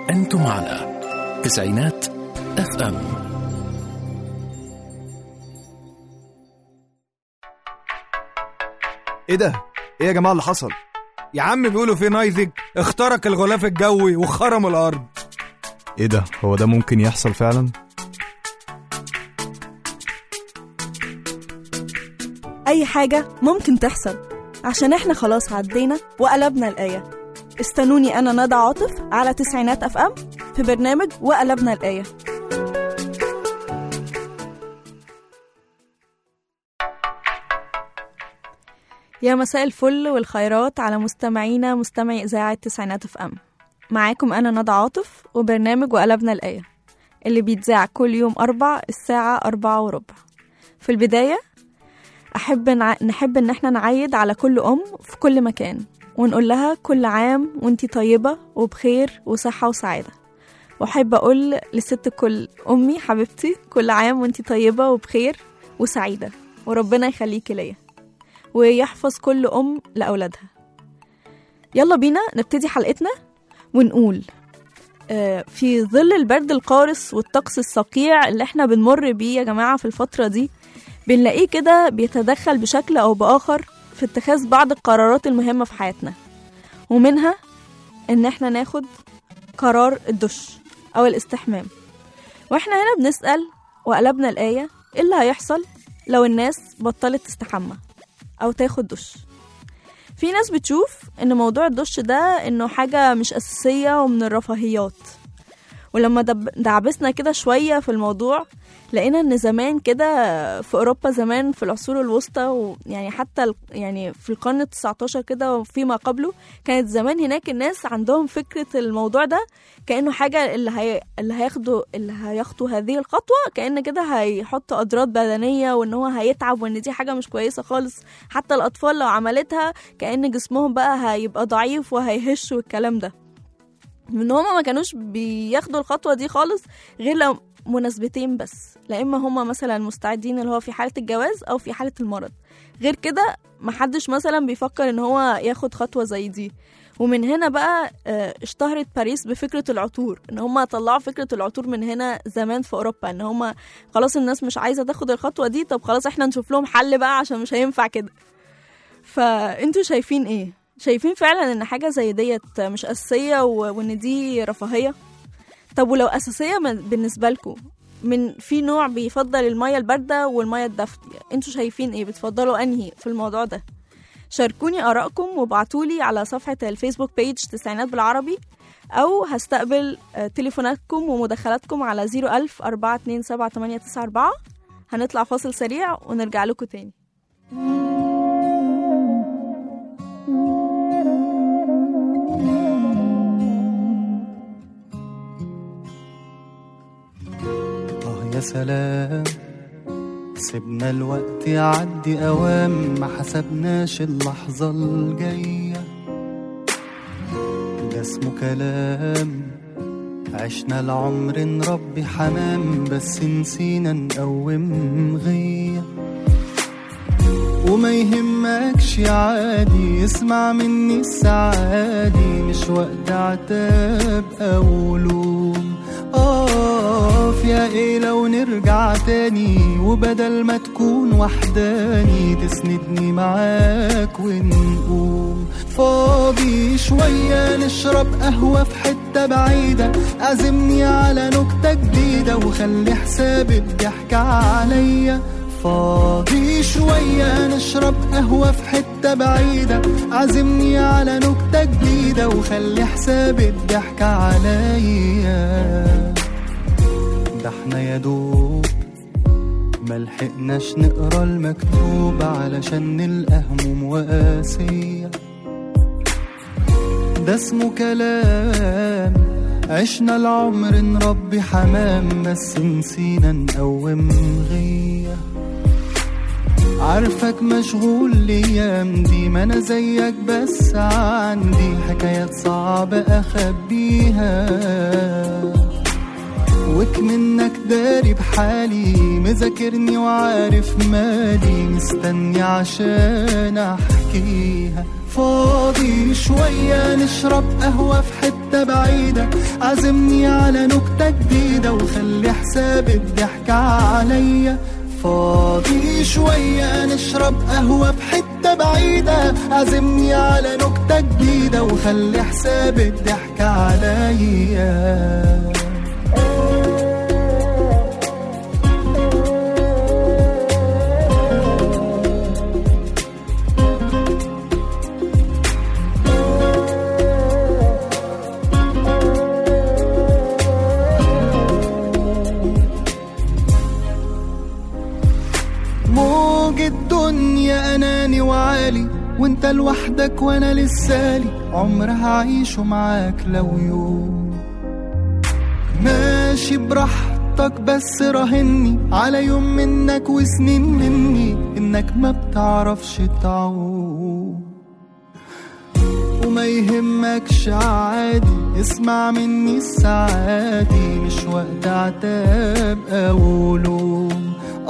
أنتم على تسعينات اف ام ايه ده؟ ايه يا جماعه اللي حصل؟ يا عم بيقولوا في نايزك اخترق الغلاف الجوي وخرم الارض ايه ده هو ده ممكن يحصل فعلا أي حاجة ممكن تحصل عشان احنا خلاص عدينا وقلبنا الآية استنوني أنا ندى عاطف على تسعينات أف أم في برنامج وقلبنا الآية يا مساء الفل والخيرات على مستمعينا مستمعي إذاعة تسعينات أف أم معاكم أنا ندى عاطف وبرنامج وقلبنا الآية اللي بيتذاع كل يوم أربع الساعة أربعة وربع في البداية أحب نع... نحب إن احنا نعيد على كل أم في كل مكان ونقول لها كل عام وانتي طيبة وبخير وصحة وسعادة وأحب أقول لست كل أمي حبيبتي كل عام وانتي طيبة وبخير وسعيدة وربنا يخليكي ليا ويحفظ كل أم لأولادها يلا بينا نبتدي حلقتنا ونقول آه، في ظل البرد القارس والطقس الصقيع اللي احنا بنمر بيه يا جماعة في الفترة دي بنلاقيه كده بيتدخل بشكل أو بآخر في اتخاذ بعض القرارات المهمة في حياتنا ومنها إن احنا ناخد قرار الدش أو الاستحمام واحنا هنا بنسأل وقلبنا الآية إيه اللي هيحصل لو الناس بطلت تستحمى أو تاخد دش في ناس بتشوف إن موضوع الدش ده إنه حاجة مش أساسية ومن الرفاهيات ولما دب- دعبسنا كده شوية في الموضوع لقينا ان زمان كده في اوروبا زمان في العصور الوسطى ويعني حتى ال- يعني في القرن ال 19 كده وفيما قبله كانت زمان هناك الناس عندهم فكره الموضوع ده كانه حاجه اللي هي اللي هياخدوا اللي هياخدوا هذه الخطوه كان كده هيحطوا اضرار بدنيه وان هو هيتعب وان دي حاجه مش كويسه خالص حتى الاطفال لو عملتها كان جسمهم بقى هيبقى ضعيف وهيهش والكلام ده ان هما ما كانوش بياخدوا الخطوه دي خالص غير لو مناسبتين بس لا اما هما مثلا مستعدين اللي هو في حاله الجواز او في حاله المرض غير كده محدش مثلا بيفكر ان هو ياخد خطوه زي دي ومن هنا بقى آه، اشتهرت باريس بفكرة العطور ان هما طلعوا فكرة العطور من هنا زمان في اوروبا ان هما خلاص الناس مش عايزة تاخد الخطوة دي طب خلاص احنا نشوف لهم حل بقى عشان مش هينفع كده فانتوا شايفين ايه شايفين فعلا ان حاجة زي ديت مش اساسية و- وان دي رفاهية طب ولو اساسيه من بالنسبه لكم من في نوع بيفضل الميه البارده والميه الدافيه انتوا شايفين ايه بتفضلوا انهي في الموضوع ده شاركوني ارائكم وابعتولي على صفحه الفيسبوك بيج تسعينات بالعربي او هستقبل آه، تليفوناتكم ومداخلاتكم على 01000 427 هنطلع فاصل سريع ونرجع لكم تاني آه يا سلام سيبنا الوقت يعدي أوام ما حسبناش اللحظة الجاية ده اسمه كلام عشنا العمر نربي حمام بس نسينا نقوم غيه وما يهمكش عادي اسمع مني السعادي مش وقت عتاب او لوم اقف يا ايه لو نرجع تاني وبدل ما تكون وحداني تسندني معاك ونقوم فاضي شوية نشرب قهوة في حتة بعيدة عزمني على نكتة جديدة وخلي حساب الضحكة عليا فاضي شوية نشرب قهوة في حتة بعيدة عزمني على نكتة جديدة وخلي حساب الضحكة عليا ده احنا يا دوب ملحقناش نقرا المكتوب علشان نلقى هموم وقاسية ده اسمه كلام عشنا العمر نربي حمام بس نسينا نقوم غيه عارفك مشغول الايام دي ما انا زيك بس عندي حكايات صعبة اخبيها وك منك داري بحالي مذاكرني وعارف مالي مستني عشان احكيها فاضي شوية نشرب قهوة في حتة بعيدة عزمني على نكتة جديدة وخلي حساب الضحك عليا فاضي شوية نشرب قهوة في حتة بعيدة عزمني على نكتة جديدة وخلي حساب الضحك عليا موج الدنيا اناني وعالي وانت لوحدك وانا لسالي عمر هعيشه معاك لو يوم ماشي براحتك بس راهني على يوم منك وسنين مني انك ما بتعرفش تعوم وما يهمكش عادي اسمع مني السعادي مش وقت عتاب او لوم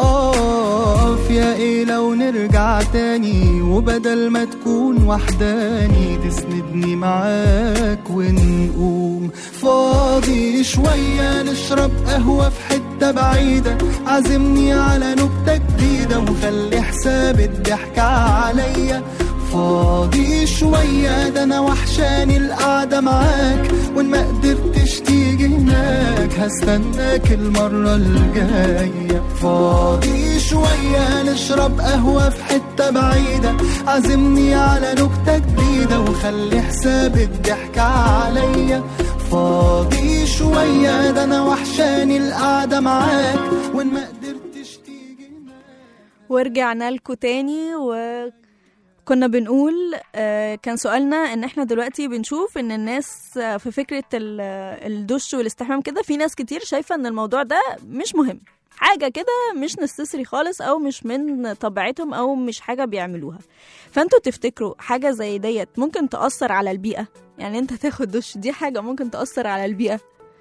اقف يا ايه لو نرجع تاني وبدل ما تكون وحداني تسندني معاك ونقوم فاضي شوية نشرب قهوة في حتة بعيدة عزمني على نكتة جديدة وخلي حساب الضحك عليا فاضي شوية ده أنا وحشاني القعدة معاك وإن ما قدرتش تيجي هناك هستناك المرة الجاية فاضي شوية نشرب قهوة في حتة بعيدة عزمني على نكتة جديدة وخلي حساب الضحك عليا فاضي شوية ده أنا وحشاني القعدة معاك وإن ما قدرتش تيجي ورجعنا لكم تاني وكنا بنقول آه، كان سؤالنا ان احنا دلوقتي بنشوف ان الناس آه، في فكرة ال- الدش والاستحمام كده في ناس كتير شايفة ان الموضوع ده مش مهم حاجة كده مش نستسري خالص او مش من طبيعتهم او مش حاجة بيعملوها فانتوا تفتكروا حاجة زي ديت ممكن تأثر على البيئة يعني انت تاخد دش دي حاجة ممكن تأثر على البيئة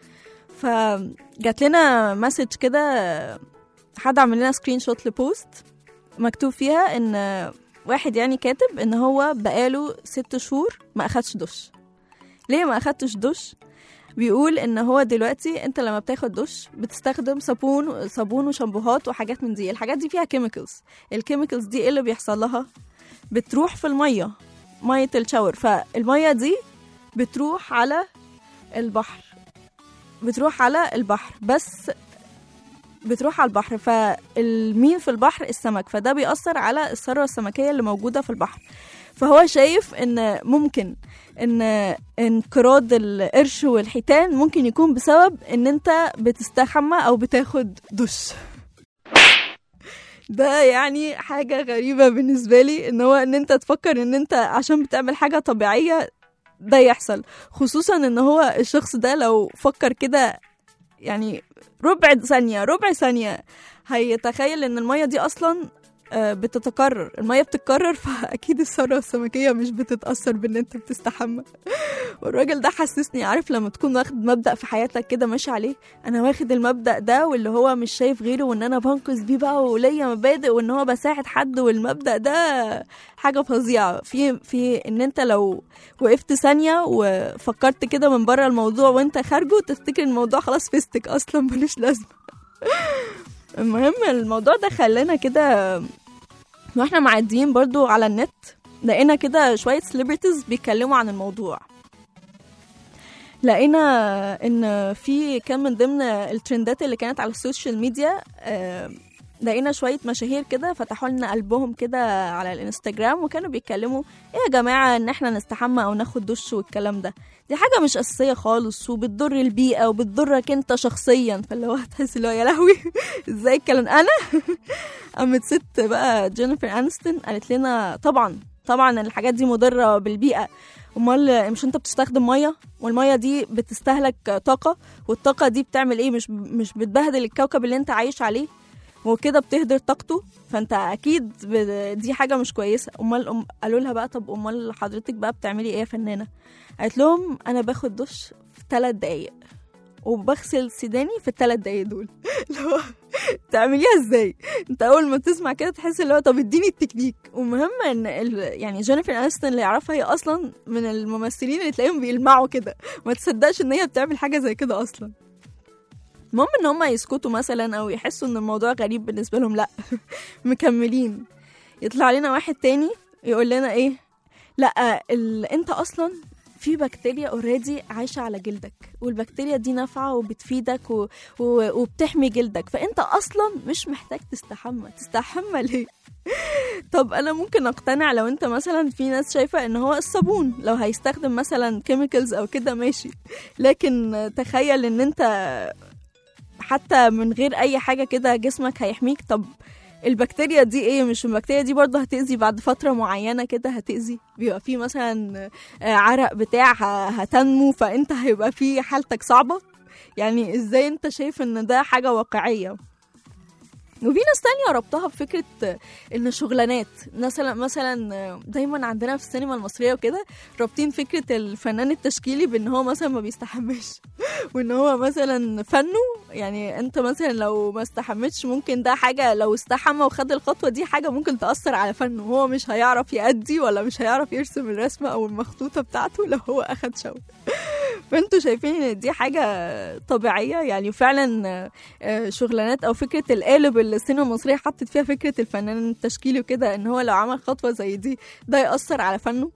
فجات لنا مسج كده حد عمل لنا سكرين شوت لبوست مكتوب فيها ان واحد يعني كاتب ان هو بقاله ست شهور ما اخدش دش ليه ما اخدتش دش بيقول ان هو دلوقتي انت لما بتاخد دش بتستخدم صابون صابون وشامبوهات وحاجات من دي الحاجات دي فيها كيميكلز الكيميكلز دي ايه اللي بيحصل لها بتروح في الميه ميه الشاور فالميه دي بتروح على البحر بتروح على البحر بس بتروح على البحر فالمين في البحر السمك فده بيأثر على الثروة السمكية اللي موجودة في البحر فهو شايف ان ممكن ان انقراض القرش والحيتان ممكن يكون بسبب ان انت بتستحمى او بتاخد دش ده يعني حاجة غريبة بالنسبة لي ان هو ان انت تفكر ان انت عشان بتعمل حاجة طبيعية ده يحصل خصوصا ان هو الشخص ده لو فكر كده يعني ربع ثانية ربع ثانية هيتخيل ان المية دي اصلا آه، بتتكرر المية بتتكرر فأكيد الثروة السمكية مش بتتأثر بإن أنت بتستحمى والراجل ده حسسني عارف لما تكون واخد مبدأ في حياتك كده ماشي عليه أنا واخد المبدأ ده واللي هو مش شايف غيره وإن أنا بنقذ بيه بقى وليا مبادئ وإن هو بساعد حد والمبدأ ده حاجة فظيعة في في إن أنت لو وقفت ثانية وفكرت كده من بره الموضوع وأنت خارجه تفتكر الموضوع خلاص فيستك أصلا ملوش لازمة المهم الموضوع ده خلانا كده واحنا معديين برضو على النت لقينا كده شوية سليبرتيز بيتكلموا عن الموضوع لقينا ان في كان من ضمن الترندات اللي كانت على السوشيال ميديا آه، لقينا شوية مشاهير كده فتحوا لنا قلبهم كده على الانستجرام وكانوا بيتكلموا ايه يا جماعة ان احنا نستحمى او ناخد دش والكلام ده دي حاجة مش أساسية خالص وبتضر البيئة وبتضرك انت شخصيا فاللي هو تحس اللي هو يا لهوي ازاي الكلام انا قامت ست بقى جينيفر انستون قالت لنا طبعا طبعا الحاجات دي مضرة بالبيئة امال مش انت بتستخدم ميه والميه دي بتستهلك طاقه والطاقه دي بتعمل ايه مش مش بتبهدل الكوكب اللي انت عايش عليه وكده بتهدر طاقته فانت اكيد ب- دي حاجه مش كويسه امال أم قالوا لها بقى طب امال حضرتك بقى بتعملي ايه يا فنانه قالت لهم انا باخد دش في ثلاث دقايق وبغسل سيداني في الثلاث دقايق دول اللي هو تعمليها ازاي انت اول ما تسمع كده تحس اللي هو طب اديني التكنيك ومهم ان ال... يعني جينيفر انستون اللي يعرفها هي اصلا من الممثلين اللي تلاقيهم بيلمعوا كده ما تصدقش ان هي بتعمل حاجه زي كده اصلا المهم ان هم يسكتوا مثلا او يحسوا ان الموضوع غريب بالنسبه لهم لا مكملين يطلع لنا واحد تاني يقول لنا ايه لا ال... انت اصلا في بكتيريا اوريدي عايشه على جلدك والبكتيريا دي نافعه وبتفيدك و... و... وبتحمي جلدك فانت اصلا مش محتاج تستحمى تستحمى ليه طب انا ممكن اقتنع لو انت مثلا في ناس شايفه ان هو الصابون لو هيستخدم مثلا كيميكالز او كده ماشي لكن تخيل ان انت حتى من غير اي حاجه كده جسمك هيحميك طب البكتيريا دي ايه مش البكتيريا دي برضه هتأذي بعد فترة معينة كده هتأذي بيبقى في مثلا آه، عرق بتاع ه- هتنمو فانت هيبقى في حالتك صعبة يعني ازاي انت شايف ان ده حاجة واقعية وفي ناس تانية ربطها بفكرة آه، ان شغلانات مثلا مثلا آه، دايما عندنا في السينما المصرية وكده رابطين فكرة الفنان التشكيلي بان هو مثلا ما بيستحملش وان هو مثلا فنه يعني انت مثلا لو ما استحمتش ممكن ده حاجة لو استحمى وخد الخطوة دي حاجة ممكن تأثر على فنه هو مش هيعرف يأدي ولا مش هيعرف يرسم الرسمة او المخطوطة بتاعته لو هو اخد شاور فانتوا شايفين ان دي حاجة طبيعية يعني فعلا آه، شغلانات او فكرة القالب اللي السينما المصرية حطت فيها فكرة الفنان التشكيلي وكده ان هو لو عمل خطوة زي دي ده يأثر على فنه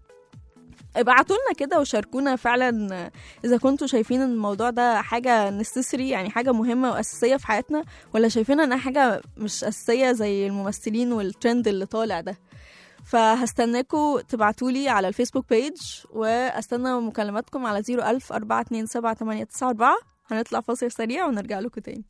ابعتوا لنا كده وشاركونا فعلا اذا كنتوا شايفين ان الموضوع ده حاجه نسيسري يعني حاجه مهمه واساسيه في حياتنا ولا شايفين انها حاجه مش اساسيه زي الممثلين والترند اللي طالع ده فهستناكوا تبعتولي على الفيسبوك بيج واستنى مكالماتكم على 01000 427 هنطلع فاصل سريع ونرجع لكم تاني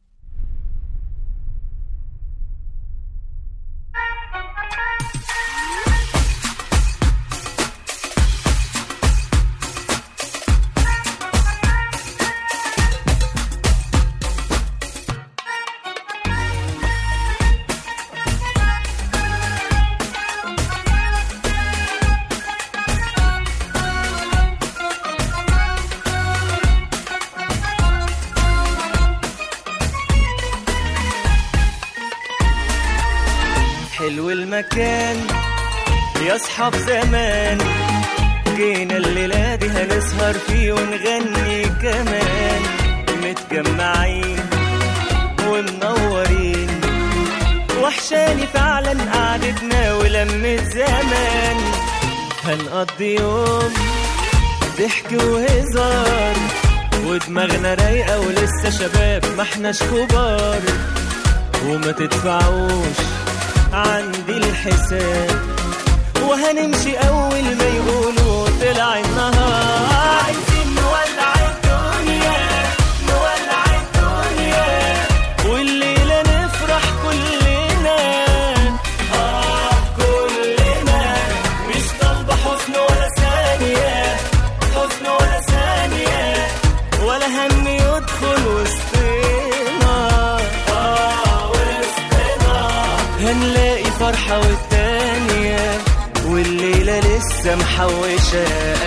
حلو المكان يا اصحاب زمان جينا الليلة دي هنسهر فيه ونغني كمان متجمعين ومنورين وحشاني فعلا قعدتنا ولمة زمان هنقضي يوم ضحك وهزار ودماغنا رايقة ولسه شباب ما احناش كبار وما تدفعوش عندي الحساب وهنمشي اول ما يقولوا طلع النهار عايزين نولع الدنيا نولع الدنيا والليلة نفرح كلنا اه كلنا مش طالبة حزن ولا ثانية حزن ولا ثانية ولا هم يدخل وسطنا اه وسطنا هنلاقي فرحة والتانية والليلة لسه محوشة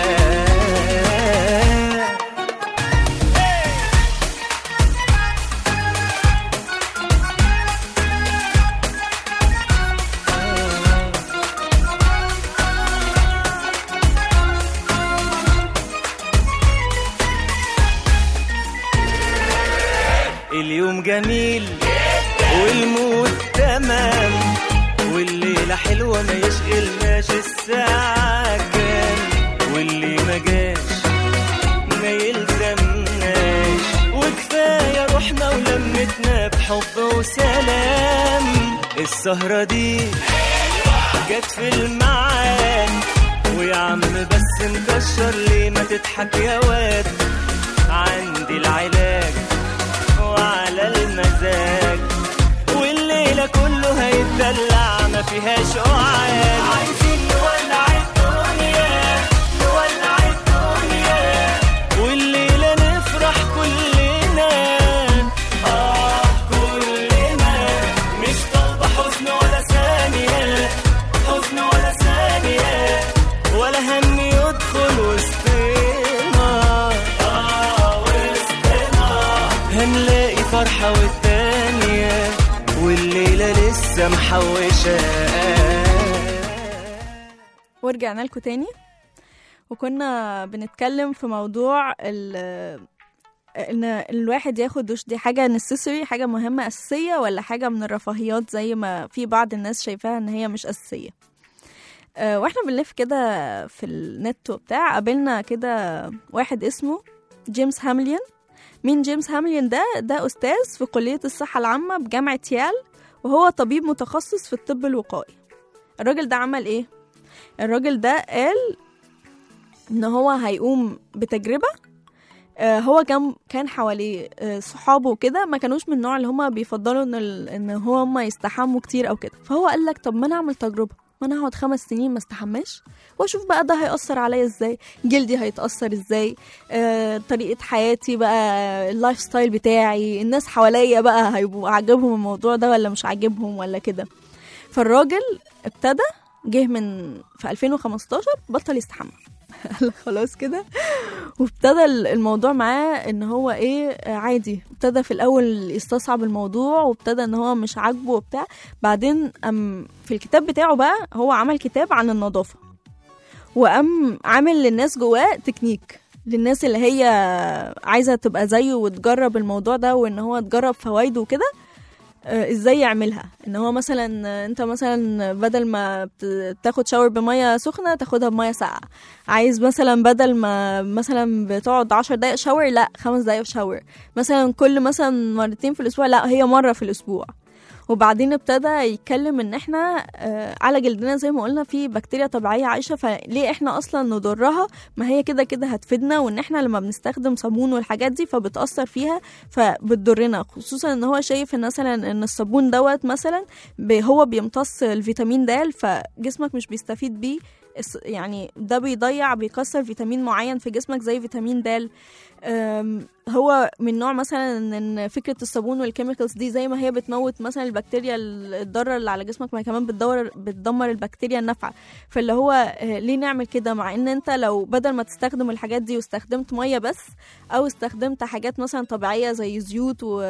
اليوم جميل والمود تمام والليلة حلوة ما يشغلناش الساعة كام واللي ما جاش ما يلزمناش وكفاية روحنا ولمتنا بحب وسلام السهرة دي جت في الميعاد ويا عم بس مكشر ليه ما تضحك يا واد عندي العلاج وعلى المزاج والليلة كله هيتدلع ما فيهاش قعاد عايزين نولع الدنيا نولع الدنيا والليلة نفرح كلنا آه كلنا مش طالبة حزن ولا ثانية حزن ولا ثانية ولا هم يدخل وسطنا آه وسطنا والتانية والليلة لسه محوشة ورجعنا لكم تاني وكنا بنتكلم في موضوع ال ان الواحد ياخد دش دي حاجة نسيسري حاجة مهمة أساسية ولا حاجة من الرفاهيات زي ما في بعض الناس شايفاها ان هي مش أساسية آه، واحنا بنلف كده في النت وبتاع قابلنا كده واحد اسمه جيمس هامليون مين جيمس هامليون ده ده أستاذ في كلية الصحة العامة بجامعة يال وهو طبيب متخصص في الطب الوقائي الراجل ده عمل ايه الراجل ده قال ان هو هيقوم بتجربه آه، هو كان كان حواليه آه، صحابه وكده ما كانوش من النوع اللي هما بيفضلوا ان ال- ان هو هما يستحموا كتير او كده فهو قال لك طب ما انا اعمل تجربه ما انا هقعد خمس سنين ما استحماش واشوف بقى ده هيأثر عليا ازاي جلدي هيتأثر ازاي آه، طريقة حياتي بقى اللايف ستايل بتاعي الناس حواليا بقى هيبقوا عاجبهم الموضوع ده ولا مش عاجبهم ولا كده فالراجل ابتدى جه من في 2015 بطل يستحمى قال لك خلاص كده وابتدى ال- الموضوع معاه ان هو ايه آه، عادي ابتدى في الاول يستصعب الموضوع وابتدى ان هو مش عاجبه وبتاع بعدين أم في الكتاب بتاعه بقى هو عمل كتاب عن النظافة وقام عامل للناس جواه تكنيك للناس اللي هي عايزة تبقى زيه وتجرب الموضوع ده وان هو تجرب فوائده وكده آه، ازاي يعملها ان هو مثلا آه، انت مثلا بدل ما بت- تاخد شاور بميه سخنه تاخدها بميه ساقعه عايز مثلا بدل ما مثلا بتقعد عشر دقايق شاور لا خمس دقايق شاور مثلا كل مثلا مرتين في الاسبوع لا هي مره في الاسبوع وبعدين ابتدى يتكلم ان احنا آه، على جلدنا زي ما قلنا في بكتيريا طبيعيه عايشه فليه احنا اصلا نضرها ما هي كده كده هتفيدنا وان احنا لما بنستخدم صابون والحاجات دي فبتاثر فيها فبتضرنا خصوصا ان هو شايف ان مثلا ان الصابون دوت مثلا ب- هو بيمتص الفيتامين د فجسمك مش بيستفيد بيه الس- يعني ده بيضيع بيكسر فيتامين معين في جسمك زي فيتامين د أم، هو من نوع مثلا ان إن فكره الصابون والكيميكالز دي زي ما هي بتموت مثلا البكتيريا الضاره اللي على جسمك ما هي كمان بتدور بتدمر البكتيريا النافعه فاللي هو آه، ليه نعمل كده مع ان انت لو بدل ما تستخدم الحاجات دي واستخدمت ميه بس او استخدمت حاجات مثلا طبيعيه زي زيوت و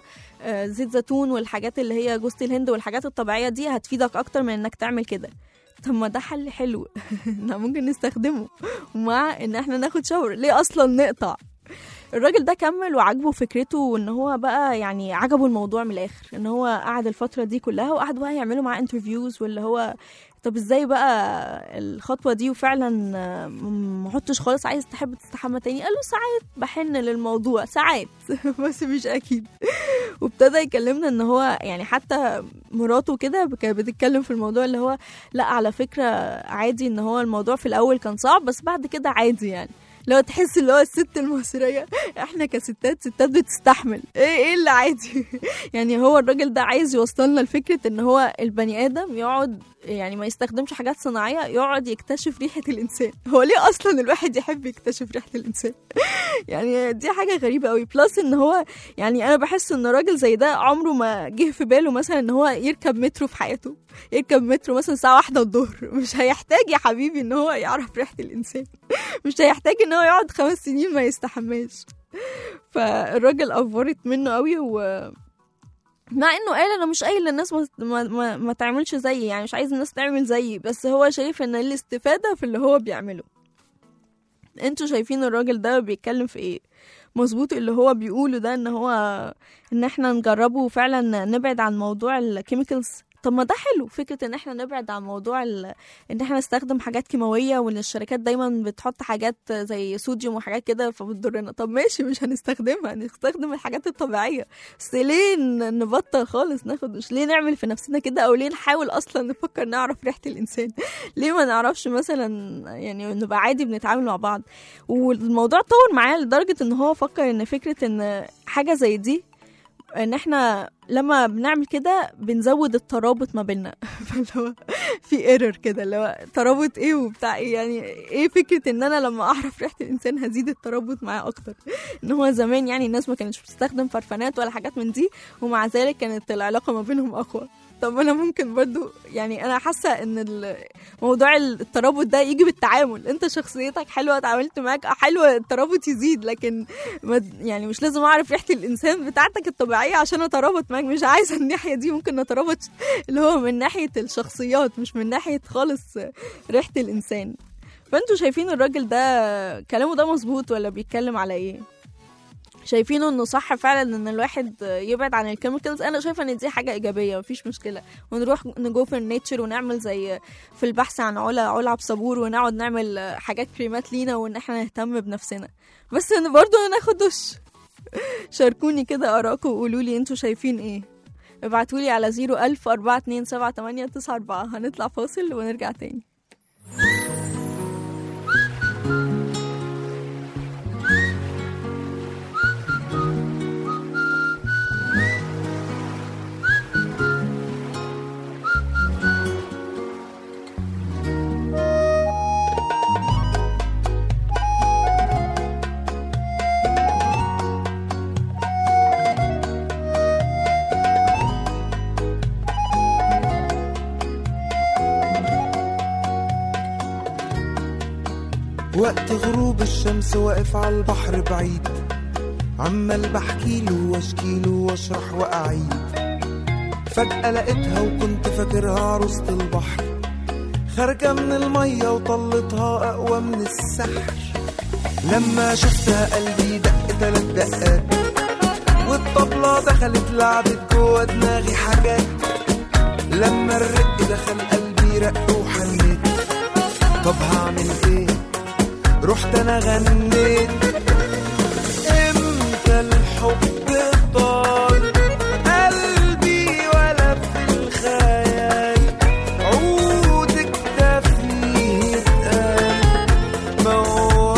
آه، زيت زيتون والحاجات اللي هي جوز الهند والحاجات الطبيعيه دي هتفيدك اكتر من انك تعمل كده طب ما ده حل حلو احنا ممكن نستخدمه مع ان احنا ناخد شاور ليه اصلا نقطع الراجل ده كمل وعجبه فكرته وان هو بقى يعني عجبه الموضوع من الاخر ان هو قعد الفتره دي كلها وقعد بقى يعملوا معاه انترفيوز واللي هو طب ازاي بقى الخطوه دي وفعلا آه، ما احطش خالص عايز تحب تستحمى تاني قال له ساعات بحن للموضوع ساعات بس مش اكيد وابتدى يكلمنا ان هو يعني حتى مراته كده كانت بتتكلم في الموضوع اللي هو لا على فكره عادي ان هو الموضوع في الاول كان صعب بس بعد كده عادي يعني لو تحس اللي هو الست المصريه احنا كستات ستات بتستحمل ايه ايه اللي عادي يعني هو الراجل ده عايز يوصلنا لفكره ان هو البني ادم يقعد يعني ما يستخدمش حاجات صناعيه يقعد يكتشف ريحه الانسان هو ليه اصلا الواحد يحب يكتشف ريحه الانسان يعني دي حاجه غريبه قوي بلس ان هو يعني انا بحس ان راجل زي ده عمره ما جه في باله مثلا ان هو يركب مترو في حياته يركب مترو مثلا الساعه واحدة الظهر مش هيحتاج يا حبيبي ان هو يعرف ريحه الانسان مش هيحتاج ان هو يقعد خمس سنين ما يستحماش فالراجل افورت منه قوي و مع انه قال انا مش قايل للناس ما, ما, ما, ما تعملش زيي يعني مش عايز الناس تعمل زيي بس هو شايف ان الاستفاده في اللي هو بيعمله انتوا شايفين الراجل ده بيتكلم في ايه مظبوط اللي هو بيقوله ده ان هو ان احنا نجربه وفعلا نبعد عن موضوع الكيميكالز طب ما ده حلو فكره ان احنا نبعد عن موضوع ال... ان احنا نستخدم حاجات كيماويه وان الشركات دايما بتحط حاجات زي صوديوم وحاجات كده فبتضرنا طب ماشي مش هنستخدمها نستخدم الحاجات الطبيعيه بس ليه ن- نبطل خالص ناخد مش ليه نعمل في نفسنا كده او ليه نحاول اصلا نفكر نعرف ريحه الانسان ليه ما نعرفش مثلا يعني نبقى عادي بنتعامل مع بعض والموضوع طول معاه لدرجه ان هو فكر ان فكره ان حاجه زي دي ان احنا لما بنعمل كده بنزود الترابط ما بيننا فاللي هو في ايرور كده اللي هو ترابط ايه وبتاع ايه يعني ايه فكره ان انا لما اعرف ريحه الانسان هزيد الترابط معاه اكتر ان هو زمان يعني الناس ما كانتش بتستخدم فرفانات ولا حاجات من دي ومع ذلك كانت العلاقه ما بينهم اقوى طب انا ممكن برضو يعني انا حاسه ان ال- موضوع الترابط ده يجي بالتعامل انت شخصيتك حلوه اتعاملت معاك حلوه الترابط يزيد لكن ما يعني مش لازم اعرف ريحه الانسان بتاعتك الطبيعيه عشان اترابط معاك مش عايزه الناحيه دي ممكن نترابط اللي هو من ناحيه الشخصيات مش من ناحيه خالص ريحه الانسان فانتوا شايفين الراجل ده كلامه ده مظبوط ولا بيتكلم على ايه شايفينه انه صح فعلا ان الواحد يبعد عن الكيميكالز انا شايفه ان دي حاجه ايجابيه مفيش مشكله ونروح نجو في النيتشر ونعمل زي في البحث عن علا علا بصابور ونقعد نعمل حاجات كريمات لينا وان احنا نهتم بنفسنا بس إن برضه ناخد دش شاركوني كده اراءكم وقولوا لي انتوا شايفين ايه ابعتولي على زيرو ألف أربعة اتنين سبعة تمانية تسعة أربعة هنطلع فاصل ونرجع تاني وقت غروب الشمس واقف على البحر بعيد عمال بحكيله واشكيله واشرح واعيد فجأة لقيتها وكنت فاكرها عروسة البحر خارجة من المية وطلتها أقوى من السحر لما شفتها قلبي دق تلات دقات والطبلة دخلت لعبت جوا دماغي حاجات لما الرق دخل قلبي رق وحنيت طب هعمل ايه رحت انا غنيت امتى الحب طال قلبي ولا في الخيال عودك ده فيه اتقال موال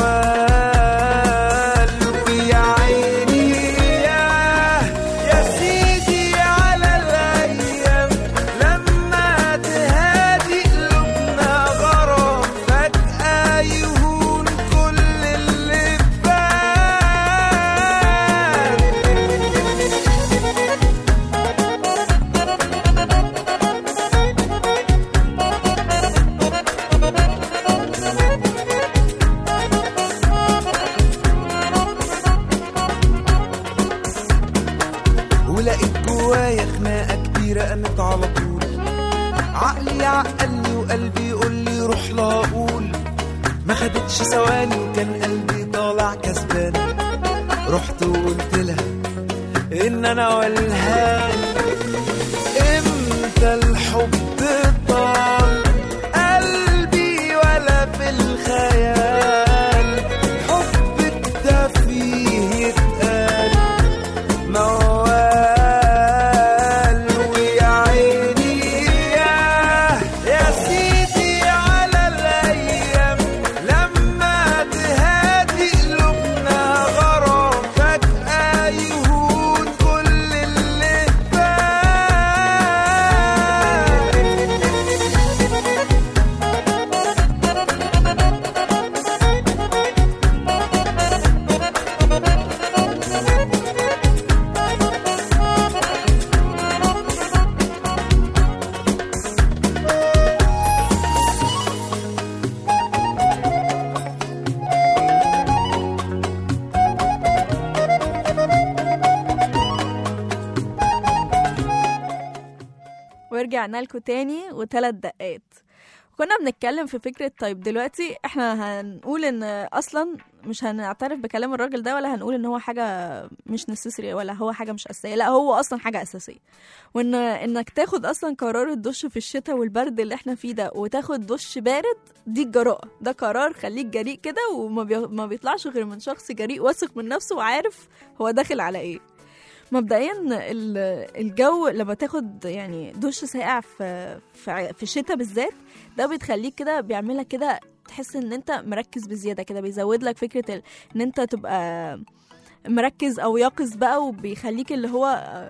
ويا عيني يا يا سيدي على الايام لما تهادي قلوبنا غرام فجأة يهون كل اللي فات ولقيت جوايا خناقه كبيره قامت على طول عقلي عقلني وقلبي يقول لي روح لا اقول ما خدتش ثواني وكان قلبي طالع كسبان رحت وقلت لها ان انا والهان امتى الحب طال قلبي ولا في الخيال حبك ده فيه اتقال موال ويا عيني يا يا سيدي على الايام لما تهادي قلوبنا غرام فجأة يهون كل اللي فات ورجعنا لكم تاني وثلاث دقات كنا بنتكلم في فكرة طيب دلوقتي احنا هنقول ان اصلا مش هنعترف بكلام الراجل ده ولا هنقول ان هو حاجة مش نسيسري ولا هو حاجة مش اساسية لا هو اصلا حاجة اساسية وان انك تاخد اصلا قرار الدش في الشتاء والبرد اللي احنا فيه ده وتاخد دش بارد دي الجراءة ده قرار خليك جريء كده وما بي... ما بيطلعش غير من شخص جريء واثق من نفسه وعارف هو داخل على ايه مبدئيا ال- الجو لما تاخد يعني دش ساقع في في في الشتاء بالذات ده بتخليك كده بيعملك كده تحس ان انت مركز بزياده كده بيزود لك فكره ال- ان انت تبقى مركز او يقظ بقى وبيخليك اللي هو آه،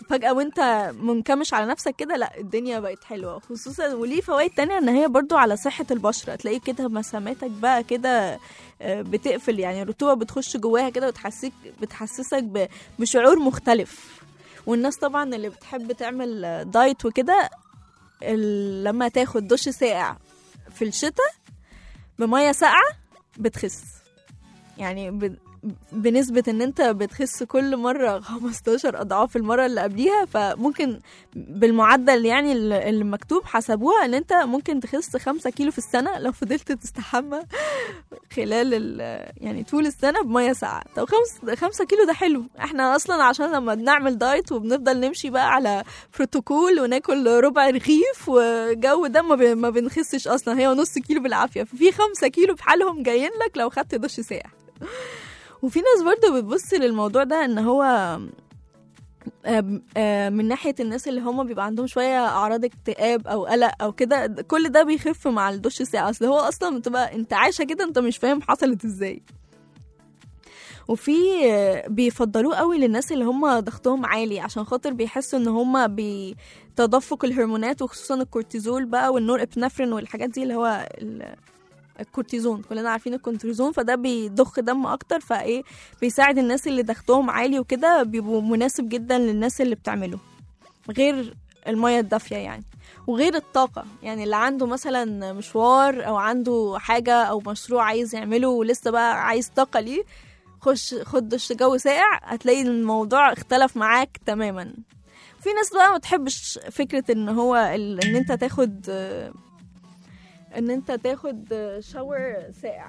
فجأة وانت منكمش على نفسك كده لا الدنيا بقت حلوة خصوصا وليه فوائد تانية ان هي برضو على صحة البشرة تلاقي كده مساماتك بقى كده آه، بتقفل يعني الرطوبة بتخش جواها كده وتحسسك بتحسسك ب- بشعور مختلف والناس طبعا اللي بتحب تعمل آه، دايت وكده ال- لما تاخد دش ساقع في الشتاء بمية ساقعة بتخس يعني ب- بنسبة ان انت بتخس كل مرة 15 اضعاف المرة اللي قبليها فممكن بالمعدل يعني ال- اللي مكتوب حسبوها ان انت ممكن تخس 5 كيلو في السنة لو فضلت تستحمى خلال ال- يعني طول السنة بمية ساقعة طب خمس خمسة كيلو ده حلو احنا اصلا عشان لما بنعمل دايت وبنفضل نمشي بقى على بروتوكول وناكل ربع رغيف وجو ده ما, ب... ما بنخسش اصلا هي نص كيلو بالعافية ففي خمسة كيلو بحالهم جايين لك لو خدت دش ساقع وفي ناس برضو بتبص للموضوع ده ان هو آم، آم، من ناحية الناس اللي هم بيبقى عندهم شوية أعراض اكتئاب أو قلق أو كده كل ده بيخف مع الدش الساقع أصل هو أصلا بتبقى أنت عايشة كده أنت مش فاهم حصلت إزاي وفي آه، بيفضلوه قوي للناس اللي هم ضغطهم عالي عشان خاطر بيحسوا ان هم بتدفق الهرمونات وخصوصا الكورتيزول بقى والنور ابنفرين والحاجات دي اللي هو ال- الكورتيزون كلنا عارفين الكورتيزون فده بيضخ دم اكتر فايه بيساعد الناس اللي ضغطهم عالي وكده بيبقوا مناسب جدا للناس اللي بتعمله غير المية الدافية يعني وغير الطاقة يعني اللي عنده مثلا مشوار أو عنده حاجة أو مشروع عايز يعمله ولسه بقى عايز طاقة ليه خش خد دش جو ساقع هتلاقي الموضوع اختلف معاك تماما في ناس بقى ما تحبش فكرة ان هو ال- ان انت تاخد آه، ان انت تاخد آه، شاور ساقع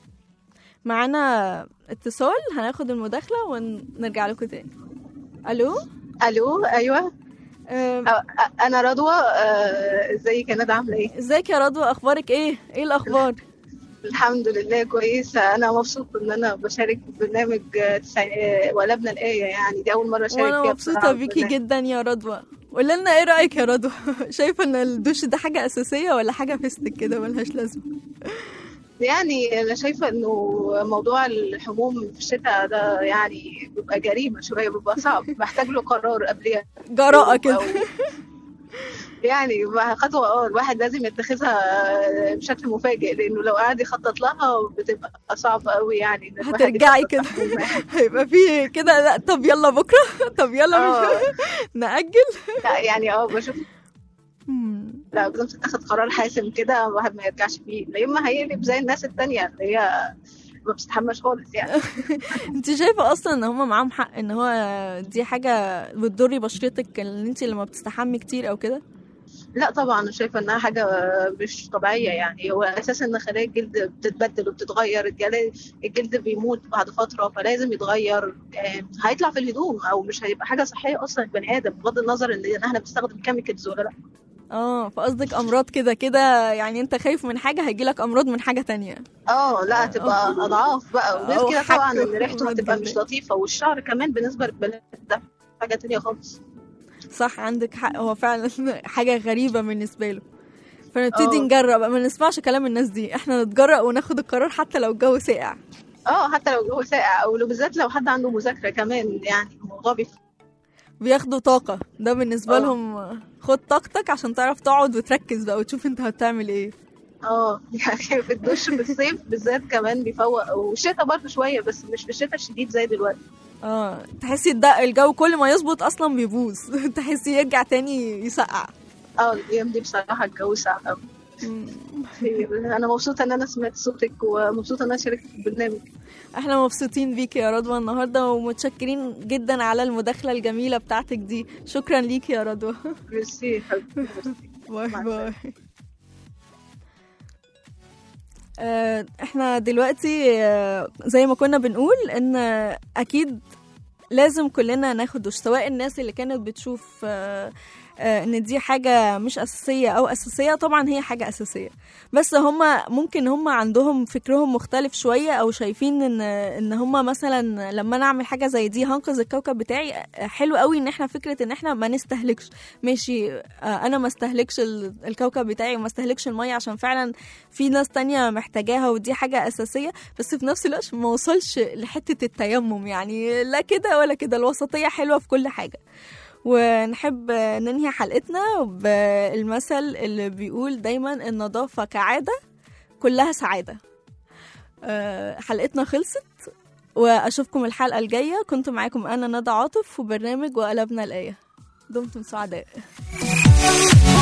معانا اتصال هناخد المداخلة ونرجع لكم تاني الو الو ايوه آه، أ- انا رضوى آه، ازيك يا ندى عامله ايه ازيك يا رضوى اخبارك ايه ايه الاخبار الحمد لله كويسه انا مبسوطه ان انا بشارك في برنامج آه، تسع- آه، ولبنا الايه يعني دي اول مره اشارك وانا فيها مبسوطه بصراحة بيكي بالله. جدا يا رضوى قولي لنا ايه رايك يا رضوى شايفه ان الدش ده حاجه اساسيه ولا حاجه فيستك كده ملهاش لازمه يعني انا شايفه انه موضوع الحموم في الشتاء ده يعني بيبقى جريمه شويه بيبقى صعب محتاج له قرار قبلها جراءه كده أو- يعني بقى خطوه اه الواحد لازم يتخذها بشكل مفاجئ لانه لو قعد يخطط لها بتبقى صعبه قوي يعني إن الواحد هترجعي يخطط كده لحموم. هيبقى في كده لا طب يلا بكره طب يلا آه. مش ناجل لا يعني اه بشوف مم. لا لازم تتخذ قرار حاسم كده الواحد ما يرجعش فيه لا اما هيقلب زي الناس التانية اللي هي ما بتستحماش خالص يعني انت شايفه اصلا ان هم معاهم حق ان هو دي حاجه بتضري بشرتك ان انت لما بتستحمي كتير او كده لا طبعا أنا شايفه انها حاجه مش طبيعيه يعني هو اساسا ان خلايا الجلد بتتبدل وبتتغير الجل- الجلد بيموت بعد فتره فلازم يتغير آه، هيطلع في الهدوم او مش هيبقى حاجه صحيه اصلا البني ادم بغض النظر ان احنا بنستخدم كيميكالز ولا لا اه فقصدك امراض كده كده يعني انت خايف من حاجه هيجيلك امراض من حاجه تانية اه لا هتبقى اضعاف بقى أو وغير كده حك طبعا ان ريحته وأمراض هتبقى مش جلدية. لطيفه والشعر كمان بالنسبه للبنات ده حاجه تانية خالص صح عندك حق هو فعلا حاجة غريبة بالنسبة له فنبتدي اه. نجرب ما نسمعش كلام الناس دي احنا نتجرأ وناخد القرار حتى لو الجو ساقع اه حتى لو الجو ساقع او لو بالذات لو حد عنده مذاكره كمان يعني الموضوع بيفرق بياخدوا طاقة ده بالنسبة اه. لهم خد طاقتك عشان تعرف تقعد وتركز بقى وتشوف انت هتعمل ايه اه يعني في الدش في الصيف بالذات كمان بيفوق والشتاء برضه شويه بس مش في الشتاء الشديد زي دلوقتي اه تحسي ده الجو كل ما يظبط اصلا بيبوظ تحسي يرجع تاني يسقع اه الايام دي بصراحه الجو ساقع قوي مم. انا مبسوطه ان انا سمعت صوتك ومبسوطه ان انا شاركت في البرنامج احنا مبسوطين بيكي يا رضوى النهارده ومتشكرين جدا على المداخلة الجميلة بتاعتك دي شكرا ليكي يا رضوى ميرسي يا حبيبتي ميرسي. باي مع باي آه، احنا دلوقتي آه، زي ما كنا بنقول ان آه، اكيد لازم كلنا ناخد دش سواء الناس اللي كانت بتشوف آه، آه، ان دي حاجة مش اساسية او اساسية طبعا هي حاجة اساسية بس هما ممكن هما عندهم فكرهم مختلف شوية او شايفين ان ان هما مثلا لما انا اعمل حاجة زي دي هنقذ الكوكب بتاعي آه، حلو قوي ان احنا فكرة ان احنا ما نستهلكش ماشي آه، انا ما استهلكش ال- الكوكب بتاعي وما استهلكش المية عشان فعلا في ناس تانية محتاجاها ودي حاجة اساسية بس في نفس الوقت ما وصلش لحتة التيمم يعني لا كده ولا كده الوسطية حلوة في كل حاجة ونحب ننهي حلقتنا بالمثل اللي بيقول دايما النظافة كعادة كلها سعادة آه، حلقتنا خلصت واشوفكم الحلقة الجاية كنت معاكم انا ندى عاطف وبرنامج وقلبنا الآية دمتم سعداء